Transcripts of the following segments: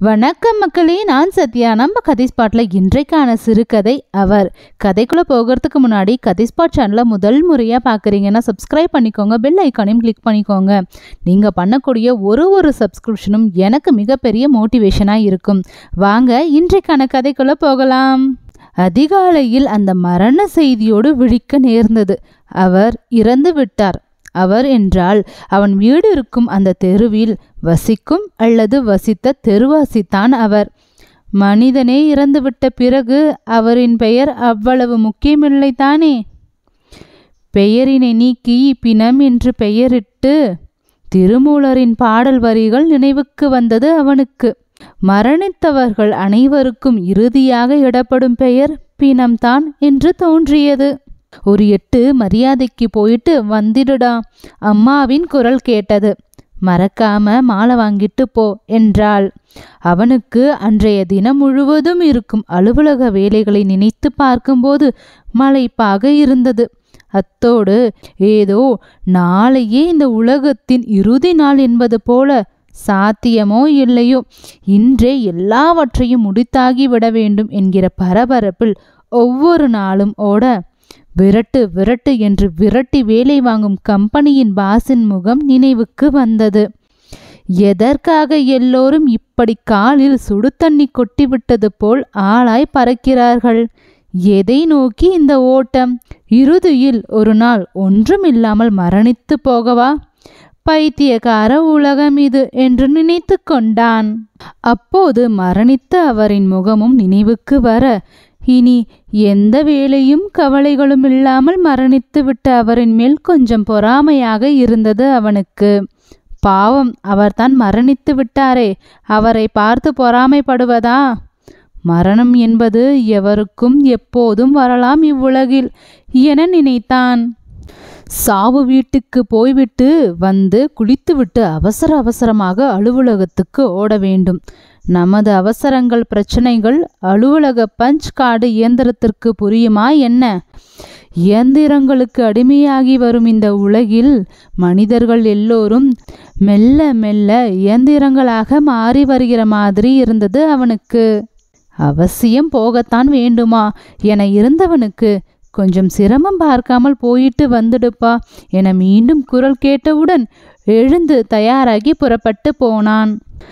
வணக்கம் மக்களே நான் சத்யா நம்ம கதை ஸ்பாட்டில் இன்றைக்கான சிறுகதை அவர் கதைக்குள்ளே போகிறதுக்கு முன்னாடி கதை ஸ்பாட் சேனலை முதல் முறையாக பார்க்குறீங்கன்னா சப்ஸ்கிரைப் பண்ணிக்கோங்க பெல் ஐக்கானையும் கிளிக் பண்ணிக்கோங்க நீங்கள் பண்ணக்கூடிய ஒரு ஒரு சப்ஸ்கிரிப்ஷனும் எனக்கு மிகப்பெரிய மோட்டிவேஷனாக இருக்கும் வாங்க இன்றைக்கான கதைக்குள்ளே போகலாம் அதிகாலையில் அந்த மரண செய்தியோடு விழிக்க நேர்ந்தது அவர் இறந்து விட்டார் அவர் என்றால் அவன் வீடு இருக்கும் அந்த தெருவில் வசிக்கும் அல்லது வசித்த தெருவாசித்தான் அவர் மனிதனே இறந்துவிட்ட பிறகு அவரின் பெயர் அவ்வளவு முக்கியமில்லை தானே பெயரினை நீக்கி பிணம் என்று பெயரிட்டு திருமூலரின் பாடல் வரிகள் நினைவுக்கு வந்தது அவனுக்கு மரணித்தவர்கள் அனைவருக்கும் இறுதியாக இடப்படும் பெயர் பிணம்தான் என்று தோன்றியது ஒரு எட்டு மரியாதைக்கு போயிட்டு வந்துடுடா அம்மாவின் குரல் கேட்டது மறக்காம மாலை வாங்கிட்டு போ என்றாள் அவனுக்கு அன்றைய தினம் முழுவதும் இருக்கும் அலுவலக வேலைகளை நினைத்து பார்க்கும்போது மலைப்பாக இருந்தது அத்தோடு ஏதோ நாளையே இந்த உலகத்தின் இறுதி நாள் என்பது போல சாத்தியமோ இல்லையோ இன்றே எல்லாவற்றையும் முடித்தாகி விட வேண்டும் என்கிற பரபரப்பில் ஒவ்வொரு நாளும் ஓட விரட்டு விரட்டு என்று விரட்டி வேலை வாங்கும் கம்பெனியின் பாசின் முகம் நினைவுக்கு வந்தது எதற்காக எல்லோரும் இப்படி காலில் சுடு தண்ணி கொட்டிவிட்டது போல் ஆளாய் பறக்கிறார்கள் எதை நோக்கி இந்த ஓட்டம் இறுதியில் ஒரு நாள் ஒன்றுமில்லாமல் மரணித்து போகவா பைத்தியக்கார உலகம் இது என்று நினைத்து கொண்டான் அப்போது மரணித்த அவரின் முகமும் நினைவுக்கு வர இனி எந்த வேலையும் கவலைகளும் இல்லாமல் மரணித்து விட்ட அவரின் மேல் கொஞ்சம் பொறாமையாக இருந்தது அவனுக்கு பாவம் அவர்தான் மரணித்து விட்டாரே அவரை பார்த்து பொறாமைப்படுவதா மரணம் என்பது எவருக்கும் எப்போதும் வரலாம் இவ்வுலகில் என நினைத்தான் சாவு வீட்டுக்கு போய்விட்டு வந்து குளித்துவிட்டு அவசர அவசரமாக அலுவலகத்துக்கு ஓட வேண்டும் நமது அவசரங்கள் பிரச்சனைகள் அலுவலக பஞ்ச் கார்டு இயந்திரத்திற்கு புரியுமா என்ன இயந்திரங்களுக்கு அடிமையாகி வரும் இந்த உலகில் மனிதர்கள் எல்லோரும் மெல்ல மெல்ல இயந்திரங்களாக மாறி வருகிற மாதிரி இருந்தது அவனுக்கு அவசியம் போகத்தான் வேண்டுமா என இருந்தவனுக்கு கொஞ்சம் சிரமம் பார்க்காமல் போயிட்டு வந்துடுப்பா என மீண்டும் குரல் கேட்டவுடன் எழுந்து தயாராகி புறப்பட்டு போனான்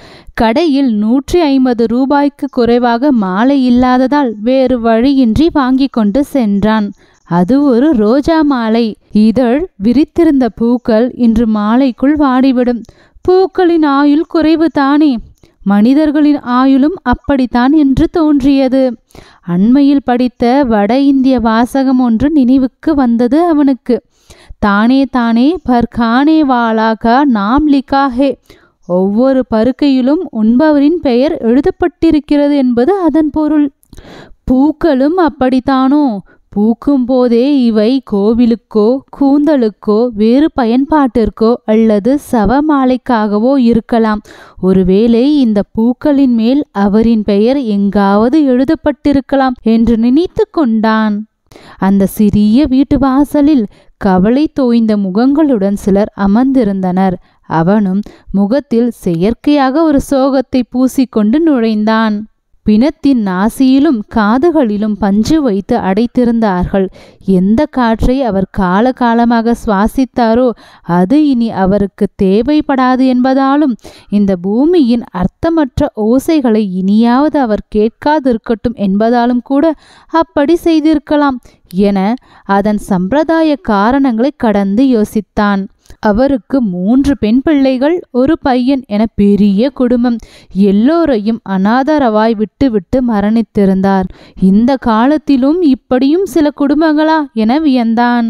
கடையில் நூற்றி ஐம்பது ரூபாய்க்கு குறைவாக மாலை இல்லாததால் வேறு வழியின்றி வாங்கி கொண்டு சென்றான் அது ஒரு ரோஜா மாலை இதழ் விரித்திருந்த பூக்கள் இன்று மாலைக்குள் வாடிவிடும் பூக்களின் ஆயுள் குறைவு தானே மனிதர்களின் ஆயுளும் அப்படித்தான் என்று தோன்றியது அண்மையில் படித்த வட இந்திய வாசகம் ஒன்று நினைவுக்கு வந்தது அவனுக்கு தானே தானே பர்கானே வாலாகா நாம் லிகாஹே ஒவ்வொரு பருக்கையிலும் உண்பவரின் பெயர் எழுதப்பட்டிருக்கிறது என்பது அதன் பொருள் பூக்களும் அப்படித்தானோ பூக்கும் போதே இவை கோவிலுக்கோ கூந்தலுக்கோ வேறு பயன்பாட்டிற்கோ அல்லது சவமாலைக்காகவோ இருக்கலாம் ஒருவேளை இந்த பூக்களின் மேல் அவரின் பெயர் எங்காவது எழுதப்பட்டிருக்கலாம் என்று நினைத்து கொண்டான் அந்த சிறிய வீட்டு வாசலில் கவலை தோய்ந்த முகங்களுடன் சிலர் அமர்ந்திருந்தனர் அவனும் முகத்தில் செயற்கையாக ஒரு சோகத்தை பூசிக்கொண்டு நுழைந்தான் பிணத்தின் நாசியிலும் காதுகளிலும் பஞ்சு வைத்து அடைத்திருந்தார்கள் எந்த காற்றை அவர் காலகாலமாக சுவாசித்தாரோ அது இனி அவருக்கு தேவைப்படாது என்பதாலும் இந்த பூமியின் அர்த்தமற்ற ஓசைகளை இனியாவது அவர் கேட்காதிருக்கட்டும் என்பதாலும் கூட அப்படி செய்திருக்கலாம் என அதன் சம்பிரதாய காரணங்களை கடந்து யோசித்தான் அவருக்கு மூன்று பெண் பிள்ளைகள் ஒரு பையன் என பெரிய குடும்பம் எல்லோரையும் அனாதரவாய் விட்டுவிட்டு மரணித்திருந்தார் இந்த காலத்திலும் இப்படியும் சில குடும்பங்களா என வியந்தான்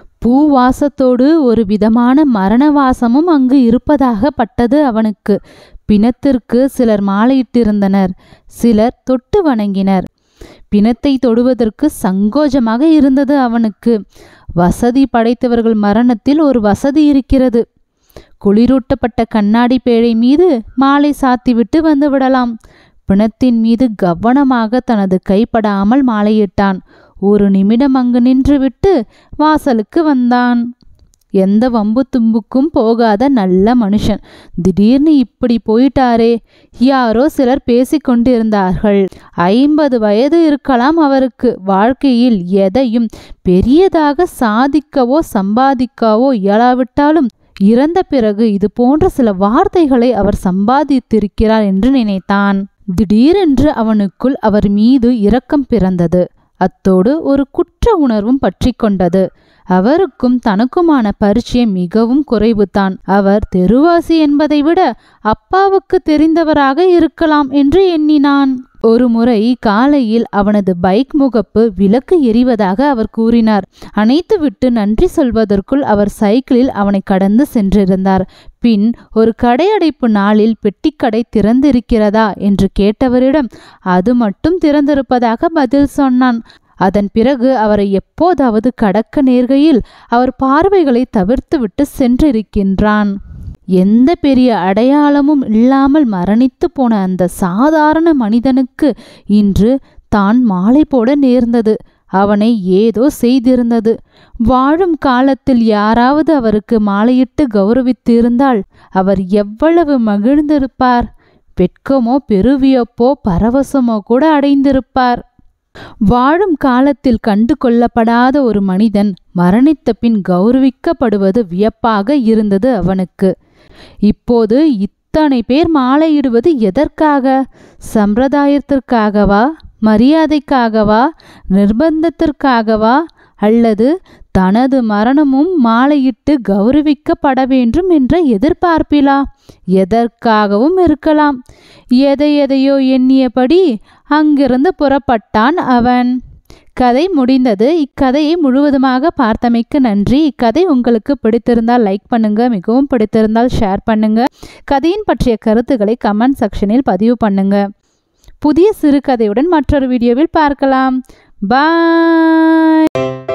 பூவாசத்தோடு ஒரு விதமான மரணவாசமும் அங்கு இருப்பதாக பட்டது அவனுக்கு பிணத்திற்கு சிலர் மாலையிட்டிருந்தனர் சிலர் தொட்டு வணங்கினர் பிணத்தை தொடுவதற்கு சங்கோஜமாக இருந்தது அவனுக்கு வசதி படைத்தவர்கள் மரணத்தில் ஒரு வசதி இருக்கிறது குளிரூட்டப்பட்ட கண்ணாடி பேழை மீது மாலை சாத்திவிட்டு வந்து விடலாம் பிணத்தின் மீது கவனமாக தனது கைப்படாமல் மாலையிட்டான் ஒரு நிமிடம் அங்கு நின்றுவிட்டு வாசலுக்கு வந்தான் எந்த வம்பு தும்புக்கும் போகாத நல்ல மனுஷன் திடீர்னு இப்படி போயிட்டாரே யாரோ சிலர் பேசிக்கொண்டிருந்தார்கள் ஐம்பது வயது இருக்கலாம் அவருக்கு வாழ்க்கையில் எதையும் பெரியதாக சாதிக்கவோ சம்பாதிக்கவோ இயலாவிட்டாலும் இறந்த பிறகு இது போன்ற சில வார்த்தைகளை அவர் சம்பாதித்திருக்கிறார் என்று நினைத்தான் திடீரென்று அவனுக்குள் அவர் மீது இரக்கம் பிறந்தது அத்தோடு ஒரு குற்ற உணர்வும் பற்றி கொண்டது அவருக்கும் தனக்குமான பரிச்சயம் மிகவும் குறைவுதான் அவர் தெருவாசி என்பதை விட அப்பாவுக்கு தெரிந்தவராக இருக்கலாம் என்று எண்ணினான் ஒரு முறை காலையில் அவனது பைக் முகப்பு விளக்கு எரிவதாக அவர் கூறினார் அணைத்துவிட்டு நன்றி சொல்வதற்குள் அவர் சைக்கிளில் அவனை கடந்து சென்றிருந்தார் பின் ஒரு கடையடைப்பு நாளில் பெட்டிக்கடை திறந்திருக்கிறதா என்று கேட்டவரிடம் அது மட்டும் திறந்திருப்பதாக பதில் சொன்னான் அதன் பிறகு அவரை எப்போதாவது கடக்க நேர்கையில் அவர் பார்வைகளை தவிர்த்துவிட்டு சென்றிருக்கின்றான் எந்த பெரிய அடையாளமும் இல்லாமல் மரணித்து போன அந்த சாதாரண மனிதனுக்கு இன்று தான் மாலை போட நேர்ந்தது அவனை ஏதோ செய்திருந்தது வாழும் காலத்தில் யாராவது அவருக்கு மாலையிட்டு கௌரவித்திருந்தால் அவர் எவ்வளவு மகிழ்ந்திருப்பார் வெட்கமோ பெருவியப்போ பரவசமோ கூட அடைந்திருப்பார் வாழும் காலத்தில் கண்டு கொள்ளப்படாத ஒரு மனிதன் மரணித்த பின் கௌரவிக்கப்படுவது வியப்பாக இருந்தது அவனுக்கு இப்போது இத்தனை பேர் மாலையிடுவது எதற்காக சம்பிரதாயத்திற்காகவா மரியாதைக்காகவா நிர்பந்தத்திற்காகவா அல்லது தனது மரணமும் மாலையிட்டு கௌரவிக்கப்பட வேண்டும் என்ற எதிர்பார்ப்பிலா எதற்காகவும் இருக்கலாம் எதை எதையோ எண்ணியபடி அங்கிருந்து புறப்பட்டான் அவன் கதை முடிந்தது இக்கதையை முழுவதுமாக பார்த்தமைக்கு நன்றி இக்கதை உங்களுக்கு பிடித்திருந்தால் லைக் பண்ணுங்க மிகவும் பிடித்திருந்தால் ஷேர் பண்ணுங்க கதையின் பற்றிய கருத்துக்களை கமெண்ட் செக்ஷனில் பதிவு பண்ணுங்க புதிய சிறுகதையுடன் மற்றொரு வீடியோவில் பார்க்கலாம் பாய்